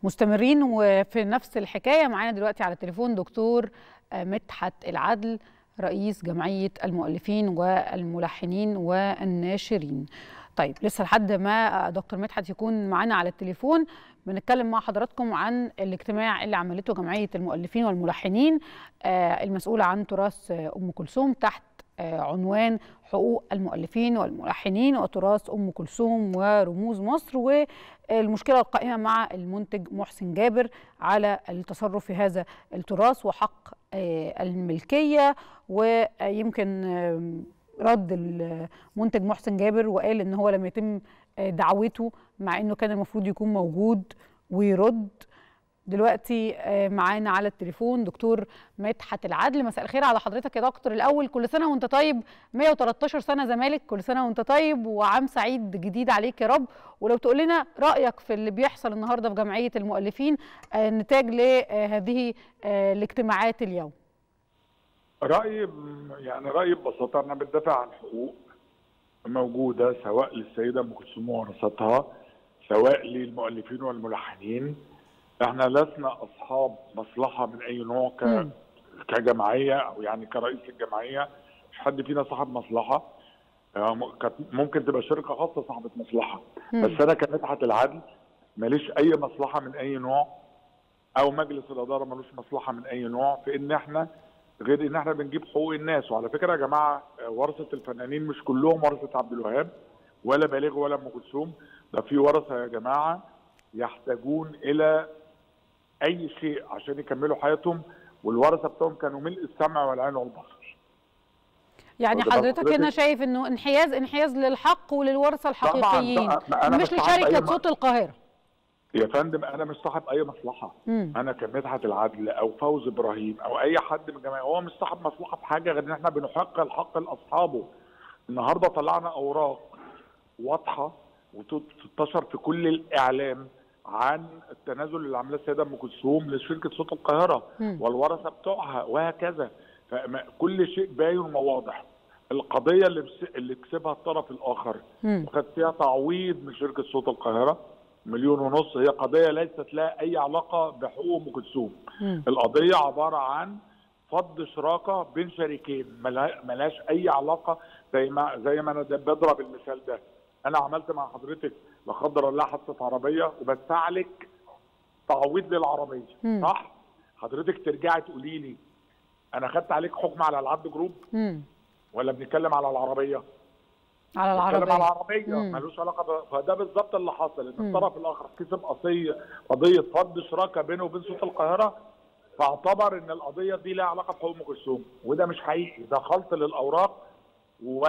مستمرين وفي نفس الحكايه معانا دلوقتي على التليفون دكتور مدحت العدل رئيس جمعيه المؤلفين والملحنين والناشرين. طيب لسه لحد ما دكتور مدحت يكون معانا على التليفون بنتكلم مع حضراتكم عن الاجتماع اللي عملته جمعيه المؤلفين والملحنين المسؤوله عن تراث ام كلثوم تحت عنوان حقوق المؤلفين والملحنين وتراث ام كلثوم ورموز مصر والمشكله القائمه مع المنتج محسن جابر على التصرف في هذا التراث وحق الملكيه ويمكن رد المنتج محسن جابر وقال ان هو لم يتم دعوته مع انه كان المفروض يكون موجود ويرد دلوقتي معانا على التليفون دكتور مدحت العدل مساء الخير على حضرتك يا دكتور الاول كل سنه وانت طيب 113 سنه زمالك كل سنه وانت طيب وعام سعيد جديد عليك يا رب ولو تقول لنا رايك في اللي بيحصل النهارده في جمعيه المؤلفين نتاج لهذه الاجتماعات اليوم رايي يعني رايي ببساطه انا بندافع عن حقوق موجوده سواء للسيده ام كلثوم وورثتها سواء للمؤلفين والملحنين احنا لسنا اصحاب مصلحه من اي نوع ك... م. كجمعيه او يعني كرئيس الجمعيه مش حد فينا صاحب مصلحه كانت ممكن تبقى شركه خاصه صاحبه مصلحه م. بس انا كمدحت العدل ماليش اي مصلحه من اي نوع او مجلس الاداره ملوش مصلحه من اي نوع في ان احنا غير ان احنا بنجيب حقوق الناس وعلى فكره يا جماعه ورثه الفنانين مش كلهم ورثه عبد الوهاب ولا بليغ ولا ام كلثوم ده في ورثه يا جماعه يحتاجون الى اي شيء عشان يكملوا حياتهم والورثه بتوعهم كانوا ملء السمع والعين والبصر. يعني حضرتك هنا شايف انه انحياز انحياز للحق وللورثه الحقيقيين مش لشركه صوت القاهره. يا فندم انا مش صاحب اي مصلحه مم. انا كمدحت العدل او فوز ابراهيم او اي حد من الجماعه هو مش صاحب مصلحه في حاجه غير ان احنا بنحق الحق لاصحابه النهارده طلعنا اوراق واضحه وتنتشر في كل الاعلام عن التنازل اللي عاملاه السيده ام كلثوم لشركه صوت القاهره مم. والورثه بتوعها وهكذا فكل شيء باين وواضح القضيه اللي اللي كسبها الطرف الاخر وخد فيها تعويض من شركه صوت القاهره مليون ونص هي قضيه ليست لها اي علاقه بحقوق ام كلثوم القضيه عباره عن فض شراكه بين شريكين ملهاش اي علاقه زي ما زي ما انا بضرب المثال ده انا عملت مع حضرتك لا قدر الله حادثه عربيه وبدفع لك تعويض للعربيه مم. صح حضرتك ترجعي تقولي لي انا خدت عليك حكم على العبد جروب مم. ولا بنتكلم على العربيه على العربيه بنتكلم على العربيه ملوش علاقه ب... فده بالظبط اللي حصل ان الطرف الاخر كسب قضيه قضيه فض شراكه بينه وبين صوت القاهره فاعتبر ان القضيه دي لها علاقه بحقوق ام كلثوم وده مش حقيقي ده خلط للاوراق و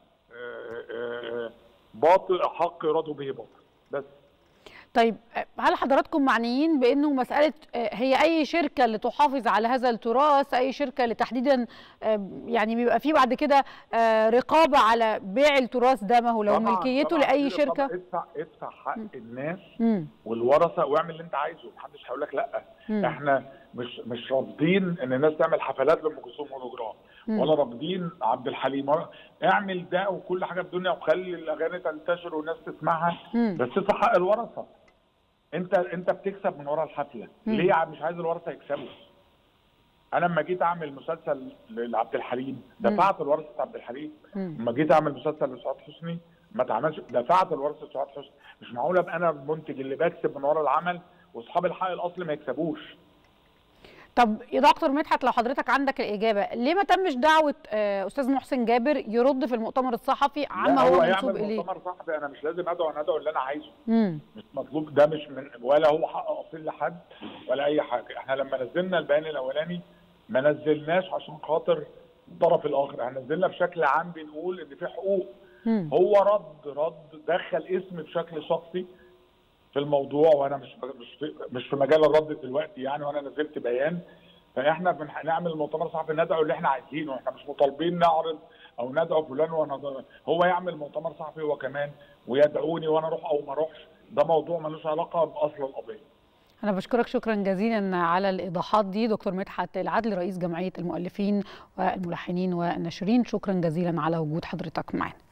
باطل حق يراد به باطل بس طيب هل حضراتكم معنيين بانه مساله هي اي شركه اللي تحافظ على هذا التراث اي شركه اللي تحديدا يعني بيبقى في بعد كده رقابه على بيع التراث ده ما هو لو طبعًا ملكيته طبعًا لاي شركه ادفع ادفع حق الناس م. والورثه واعمل اللي انت عايزه محدش هيقول لك لا م. احنا مش مش رافضين ان الناس تعمل حفلات لام كلثوم ونجران ولا رافضين عبد الحليم اعمل ده وكل حاجه في الدنيا وخلي الاغاني تنتشر والناس تسمعها م. بس ادفع حق الورثه انت انت بتكسب من ورا الحفله م. ليه مش عايز الورثه يكسبوا انا لما جيت اعمل مسلسل لعبد الحليم دفعت الورثه عبد الحليم لما جيت اعمل مسلسل لسعاد حسني ما اتعملش دفعت الورثه لسعاد حسني مش معقول ابقى انا المنتج اللي بكسب من ورا العمل واصحاب الحق الاصلي ما يكسبوش طب يا دكتور مدحت لو حضرتك عندك الاجابه ليه ما تمش دعوه استاذ محسن جابر يرد في المؤتمر الصحفي عما هو منسوب اليه مؤتمر صحفي انا مش لازم ادعو انا ادعو اللي انا عايزه مم. مش مطلوب ده مش من ولا هو حق اصيل لحد ولا اي حاجه احنا لما نزلنا البيان الاولاني ما نزلناش عشان خاطر الطرف الاخر احنا نزلنا بشكل عام بنقول ان في حقوق مم. هو رد رد دخل اسم بشكل شخصي في الموضوع وانا مش مش في, مش في مجال الرد دلوقتي يعني وانا نزلت بيان فاحنا بنعمل مؤتمر صحفي ندعو اللي احنا عايزينه احنا مش مطالبين نعرض او ندعو فلان وانا هو يعمل مؤتمر صحفي هو كمان ويدعوني وانا اروح او ما اروحش ده موضوع ملوش علاقه باصل القضيه أنا بشكرك شكرا جزيلا على الإيضاحات دي دكتور مدحت العدل رئيس جمعية المؤلفين والملحنين والناشرين شكرا جزيلا على وجود حضرتك معنا